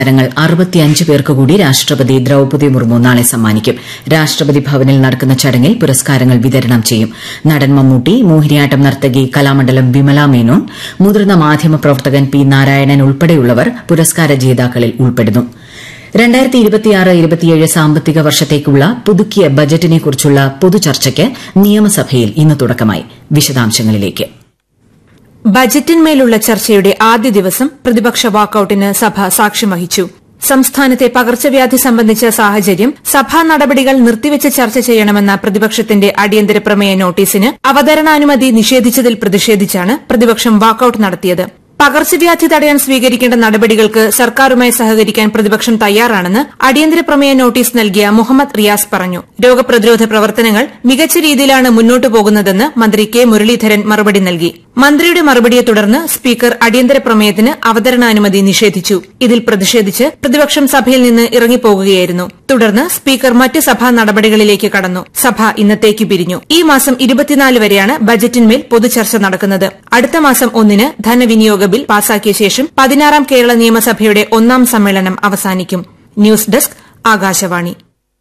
പുരസ്കാരങ്ങൾ അറുപത്തിയഞ്ച് പേർക്ക് കൂടി രാഷ്ട്രപതി ദ്രൌപദി മുർമു നാളെ സമ്മാനിക്കും രാഷ്ട്രപതി ഭവനിൽ നടക്കുന്ന ചടങ്ങിൽ പുരസ്കാരങ്ങൾ വിതരണം ചെയ്യും നടൻ മമ്മൂട്ടി മോഹിനിയാട്ടം നർത്തകി കലാമണ്ഡലം വിമല മേനോൻ മുതിർന്ന മാധ്യമപ്രവർത്തകൻ പി നാരായണൻ ഉൾപ്പെടെയുള്ളവർ പുരസ്കാര ജേതാക്കളിൽ ഉൾപ്പെടുന്നു സാമ്പത്തിക വർഷത്തേക്കുള്ള പുതുക്കിയ ബജറ്റിനെക്കുറിച്ചുള്ള പൊതുചർച്ചയ്ക്ക് നിയമസഭയിൽ ഇന്ന് തുടക്കമായി വിശദാംശങ്ങളിലേക്ക് ബജറ്റിന്മേലുള്ള ചർച്ചയുടെ ആദ്യ ദിവസം പ്രതിപക്ഷ വാക്കൌട്ടിന് സഭ സാക്ഷ്യം വഹിച്ചു സംസ്ഥാനത്തെ പകർച്ചവ്യാധി സംബന്ധിച്ച സാഹചര്യം സഭാ നടപടികൾ നിർത്തിവച്ച് ചർച്ച ചെയ്യണമെന്ന പ്രതിപക്ഷത്തിന്റെ അടിയന്തര പ്രമേയ നോട്ടീസിന് അവതരണാനുമതി നിഷേധിച്ചതിൽ പ്രതിഷേധിച്ചാണ് പ്രതിപക്ഷം വാക്കൌട്ട് നടത്തിയത് പകർച്ചവ്യാധി തടയാൻ സ്വീകരിക്കേണ്ട നടപടികൾക്ക് സർക്കാരുമായി സഹകരിക്കാൻ പ്രതിപക്ഷം തയ്യാറാണെന്ന് അടിയന്തര പ്രമേയ നോട്ടീസ് നൽകിയ മുഹമ്മദ് റിയാസ് പറഞ്ഞു രോഗപ്രതിരോധ പ്രവർത്തനങ്ങൾ മികച്ച രീതിയിലാണ് മുന്നോട്ടു പോകുന്നതെന്ന് മന്ത്രി കെ മുരളീധരൻ മറുപടി നൽകി മന്ത്രിയുടെ മറുപടിയെ തുടർന്ന് സ്പീക്കർ അടിയന്തര പ്രമേയത്തിന് അവതരണാനുമതി നിഷേധിച്ചു ഇതിൽ പ്രതിഷേധിച്ച് പ്രതിപക്ഷം സഭയിൽ നിന്ന് ഇറങ്ങിപ്പോകുകയായിരുന്നു തുടർന്ന് സ്പീക്കർ മറ്റ് സഭാ നടപടികളിലേക്ക് കടന്നു സഭ ഇന്നത്തേക്ക് പിരിഞ്ഞു ഈ മാസം ഇരുപത്തിനാല് വരെയാണ് ബജറ്റിന്മേൽ പൊതുചർച്ച നടക്കുന്നത് അടുത്ത മാസം ഒന്നിന് ധനവിനിയോഗ ബിൽ പാസാക്കിയ ശേഷം പതിനാറാം കേരള നിയമസഭയുടെ ഒന്നാം സമ്മേളനം അവസാനിക്കും ന്യൂസ് ഡെസ്ക് ആകാശവാണി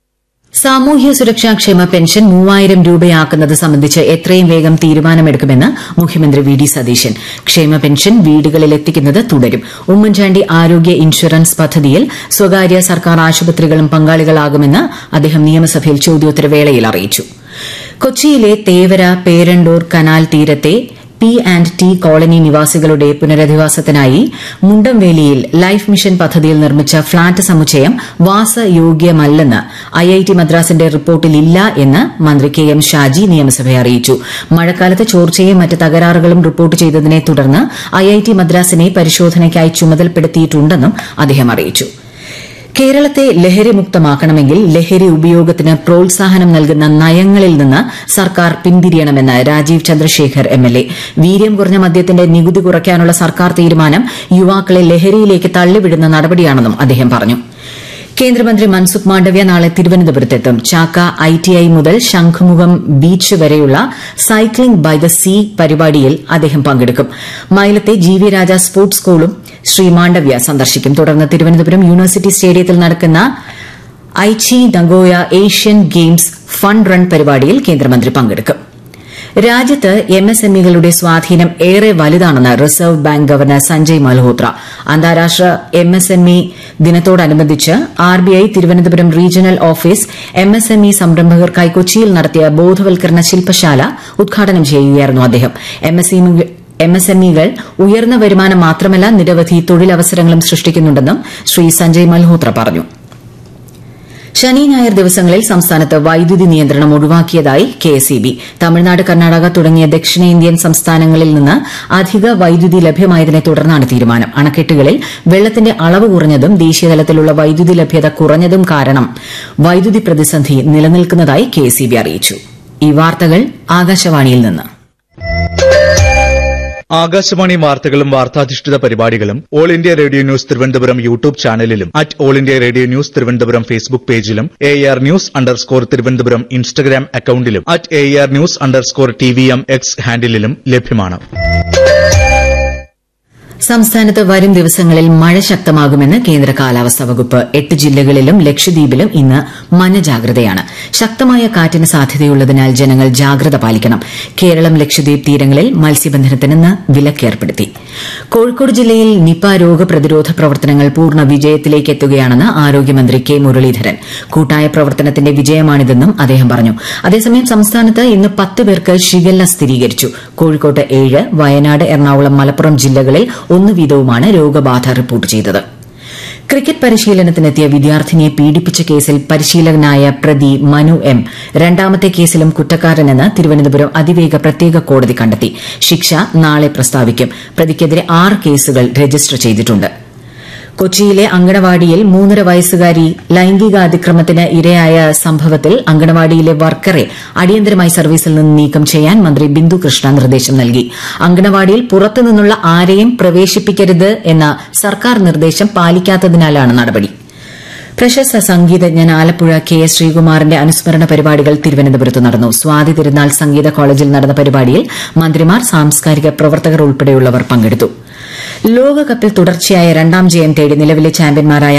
സാമൂഹ്യ സുരക്ഷാ ക്ഷേമ പെൻഷൻ മൂവായിരം രൂപയാക്കുന്നത് സംബന്ധിച്ച് എത്രയും വേഗം തീരുമാനമെടുക്കുമെന്ന് മുഖ്യമന്ത്രി വി ഡി സതീശൻ ക്ഷേമ പെൻഷൻ വീടുകളിലെത്തിക്കുന്നത് തുടരും ഉമ്മൻചാണ്ടി ആരോഗ്യ ഇൻഷുറൻസ് പദ്ധതിയിൽ സ്വകാര്യ സർക്കാർ ആശുപത്രികളും പങ്കാളികളാകുമെന്ന് അദ്ദേഹം നിയമസഭയിൽ ചോദ്യോത്തരവേളയിൽ അറിയിച്ചു കൊച്ചിയിലെ തേവര പേരണ്ടൂർ കനാൽ തീരത്തെ പി ആൻഡ് ടി കോളനി നിവാസികളുടെ പുനരധിവാസത്തിനായി മുണ്ടംവേലിയിൽ ലൈഫ് മിഷൻ പദ്ധതിയിൽ നിർമ്മിച്ച ഫ്ളാറ്റ് സമുച്ചയം വാസയോഗ്യമല്ലെന്ന് ഐഐടി മദ്രാസിന്റെ റിപ്പോർട്ടിലില്ല എന്ന് മന്ത്രി കെ എം ഷാജി നിയമസഭയെ അറിയിച്ചു മഴക്കാലത്ത് ചോർച്ചയും മറ്റ് തകരാറുകളും റിപ്പോർട്ട് ചെയ്തതിനെ തുടർന്ന് ഐഐടി മദ്രാസിനെ പരിശോധനയ്ക്കായി ചുമതലപ്പെടുത്തിയിട്ടുണ്ടെന്നും അദ്ദേഹം അറിയിച്ചു കേരളത്തെ ലഹരിമുക്തമാക്കണമെങ്കിൽ ലഹരി ഉപയോഗത്തിന് പ്രോത്സാഹനം നൽകുന്ന നയങ്ങളിൽ നിന്ന് സർക്കാർ പിന്തിരിയണമെന്ന് രാജീവ് ചന്ദ്രശേഖർ എംഎൽഎ വീര്യം കുറഞ്ഞ മദ്യത്തിന്റെ നികുതി കുറയ്ക്കാനുള്ള സർക്കാർ തീരുമാനം യുവാക്കളെ ലഹരിയിലേക്ക് തള്ളിവിടുന്ന നടപടിയാണെന്നും അദ്ദേഹം പറഞ്ഞു കേന്ദ്രമന്ത്രി മൻസുഖ് മാണ്ഡവ്യ നാളെ തിരുവനന്തപുരത്തെത്തും ചാക്ക ഐടിഐ മുതൽ ശംഖുമുഖം ബീച്ച് വരെയുള്ള സൈക്ലിംഗ് ബൈ ദ സീ പരിപാടിയിൽ അദ്ദേഹം പങ്കെടുക്കും മൈലത്തെ ജി വി രാജ സ്പോർട്സ് സ്കൂളും ശ്രീ മാണ്ഡവ്യ സന്ദർശിക്കും തുടർന്ന് തിരുവനന്തപുരം യൂണിവേഴ്സിറ്റി സ്റ്റേഡിയത്തിൽ നടക്കുന്ന Aichi Nagoya Asian games fund run പരിപാടിയിൽ കേന്ദ്രമന്ത്രി പങ്കെടുക്കും രാജ്യത്ത് എംഎസ്എംഇകളുടെ സ്വാധീനം ഏറെ വലുതാണെന്ന് reserve bank governor Sanjay Malhotra അന്താരാഷ്ട്ര എംഎസ്എംഇ ദിനത്തോടനുബന്ധിച്ച് RBI Thiruvananthapuram regional office MSME സംരംഭകർക്കായി കൊച്ചിയിൽ നടത്തിയ ബോധവൽക്കരണ ശില്പശാല ഉദ്ഘാടനം ചെയ്യുകയായിരുന്നു അദ്ദേഹം എംഎസ്എംഇകൾ ഉയർന്ന വരുമാനം മാത്രമല്ല നിരവധി തൊഴിലവസരങ്ങളും സൃഷ്ടിക്കുന്നുണ്ടെന്നും ശ്രീ സഞ്ജയ് മൽഹോത്ര പറഞ്ഞു ശനി ഞായർ ദിവസങ്ങളിൽ സംസ്ഥാനത്ത് വൈദ്യുതി നിയന്ത്രണം ഒഴിവാക്കിയതായി കെഎസ്ഇബി തമിഴ്നാട് കർണാടക തുടങ്ങിയ ദക്ഷിണേന്ത്യൻ സംസ്ഥാനങ്ങളിൽ നിന്ന് അധിക വൈദ്യുതി ലഭ്യമായതിനെ തുടർന്നാണ് തീരുമാനം അണക്കെട്ടുകളിൽ വെള്ളത്തിന്റെ അളവ് കുറഞ്ഞതും ദേശീയതലത്തിലുള്ള വൈദ്യുതി ലഭ്യത കുറഞ്ഞതും കാരണം വൈദ്യുതി പ്രതിസന്ധി നിലനിൽക്കുന്നതായി കെഎസ്ഇബി അറിയിച്ചു ഈ വാർത്തകൾ ആകാശവാണിയിൽ നിന്ന് ആകാശവാണി വാർത്തകളും വാർത്താധിഷ്ഠിത പരിപാടികളും all India radio news Thiruvananthapuram YouTube ചാനലിലും at all India radio news Thiruvananthapuram Facebook പേജിലും A R news underscore Thiruvananthapuram Instagram അക്കൌണ്ടിലും at A R news underscore T V M X ഹാൻഡിലും ലഭ്യമാണ് സംസ്ഥാനത്ത് വരും ദിവസങ്ങളിൽ മഴ ശക്തമാകുമെന്ന് കേന്ദ്ര കാലാവസ്ഥാ വകുപ്പ് എട്ട് ജില്ലകളിലും ലക്ഷദ്വീപിലും ഇന്ന് മഞ്ഞ ജാഗ്രതയാണ് ശക്തമായ കാറ്റിന് സാധ്യതയുള്ളതിനാൽ ജനങ്ങൾ ജാഗ്രത പാലിക്കണം കേരളം ലക്ഷദ്വീപ് തീരങ്ങളിൽ മത്സ്യബന്ധനത്തിന് ഇന്ന് വിലക്കേർപ്പെടുത്തി കോഴിക്കോട് ജില്ലയിൽ നിപ രോഗപ്രതിരോധ പ്രവർത്തനങ്ങൾ പൂർണ്ണ വിജയത്തിലേക്ക് എത്തുകയാണെന്ന് ആരോഗ്യമന്ത്രി കെ മുരളീധരൻ കൂട്ടായ പ്രവർത്തനത്തിന്റെ വിജയമാണിതെന്നും അദ്ദേഹം പറഞ്ഞു അതേസമയം സംസ്ഥാനത്ത് ഇന്ന് പത്ത് പേർക്ക് ഷിഗല്ല സ്ഥിരീകരിച്ചു കോഴിക്കോട്ട് ഏഴ് വയനാട് എറണാകുളം മലപ്പുറം ജില്ലകളിൽ ഒന്ന് വീതവുമാണ് രോഗബാധ റിപ്പോർട്ട് ചെയ്തത് ക്രിക്കറ്റ് പരിശീലനത്തിനെത്തിയ വിദ്യാർത്ഥിനിയെ പീഡിപ്പിച്ച കേസിൽ പരിശീലകനായ പ്രതി മനു എം രണ്ടാമത്തെ കേസിലും കുറ്റക്കാരനെന്ന് തിരുവനന്തപുരം അതിവേഗ പ്രത്യേക കോടതി കണ്ടെത്തി ശിക്ഷ നാളെ പ്രസ്താവിക്കും പ്രതിക്കെതിരെ ആറ് കേസുകൾ രജിസ്റ്റർ ചെയ്തിട്ടുണ്ട് കൊച്ചിയിലെ അങ്കണവാടിയിൽ മൂന്നര വയസ്സുകാരി ലൈംഗികാതിക്രമത്തിന് ഇരയായ സംഭവത്തിൽ അങ്കണവാടിയിലെ വർക്കറെ അടിയന്തരമായി സർവീസിൽ നിന്ന് നീക്കം ചെയ്യാൻ മന്ത്രി ബിന്ദു കൃഷ്ണ നിർദ്ദേശം നൽകി അങ്കണവാടിയിൽ പുറത്തുനിന്നുള്ള ആരെയും പ്രവേശിപ്പിക്കരുത് എന്ന സർക്കാർ നിർദ്ദേശം പാലിക്കാത്തതിനാലാണ് നടപടി പ്രശസ്ത സംഗീതജ്ഞൻ ആലപ്പുഴ കെ എസ് ശ്രീകുമാറിന്റെ അനുസ്മരണ പരിപാടികൾ തിരുവനന്തപുരത്ത് നടന്നു സ്വാതി തിരുനാൾ സംഗീത കോളേജിൽ നടന്ന പരിപാടിയിൽ മന്ത്രിമാർ സാംസ്കാരിക പ്രവർത്തകർ ഉൾപ്പെടെയുള്ളവർ പങ്കെടുത്തു ലോകകപ്പിൽ തുടർച്ചയായ രണ്ടാം ജയം തേടി നിലവിലെ ചാമ്പ്യന്മാരായ